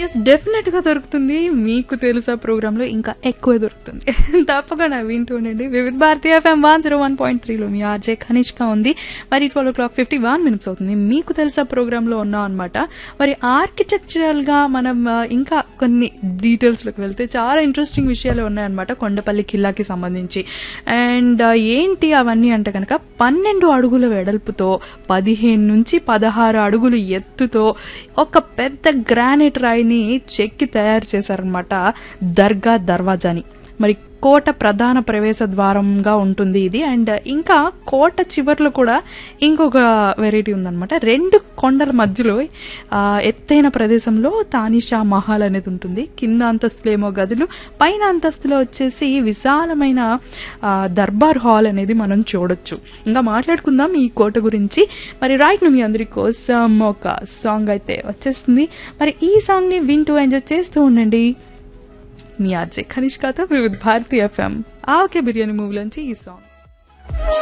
yes definite గా దొరుకుతుంది మీకు తెలుసా ప్రోగ్రామ్ లో ఇంకా ఎక్కువ దొరుకుతుంది తప్పకుండా వింటూ ఉండండి Vividh Bharatiya FM one zero one point త్రీలో మీ ఆర్జే ఖనిష్క ఉంది మరి twelve o'clock fifty one minutes అవుతుంది మీకు తెలుసా ప్రోగ్రామ్ లో ఉన్నాం అనమాట మరి ఆర్కిటెక్చరల్ గా మనం ఆ, ఇంకా కొన్ని డీటెయిల్స్ లోకి వెళ్తే చాలా ఇంట్రెస్టింగ్ విషయాలు ఉన్నాయన్నమాట కొండపల్లి కిల్లాకి సంబంధించి అండ్ ఏంటి అవన్నీ అంటే కనుక పన్నెండు అడుగుల వెడల్పుతో పదిహేను నుంచి పదహారు అడుగులు ఎత్తుతో ఒక పెద్ద గ్రానైట్ రాయిని చెక్కి తయారు చేశారనమాట దర్గా దర్వాజాని మరి కోట ప్రధాన ప్రవేశ ద్వారంగా ఉంటుంది ఇది అండ్ ఇంకా కోట చివర్లో కూడా ఇంకొక వెరైటీ ఉందన్నమాట రెండు కొండల మధ్యలో ఆ, ఎత్తైన ప్రదేశంలో తానిషా మహల్ అనేది ఉంటుంది కింద అంతస్తులేమో గదులు పైన అంతస్తులో వచ్చేసి విశాలమైన ఆ, దర్బార్ హాల్ అనేది మనం చూడొచ్చు ఇంకా మాట్లాడుకుందాం ఈ కోట గురించి మరి రైట్ మీ అందరి కోసం ఒక సాంగ్ అయితే వచ్చేస్తుంది మరి ఈ సాంగ్ ని వింటూ ఎంజాయ్ చేస్తూ ఉండండి మీ ఆర్జే ఖనిష్కాతో వివిధ భారతి ఎఫ్ఎం ఆ ఒకే బిర్యానీ మూవీలోంచి ఈ సాంగ్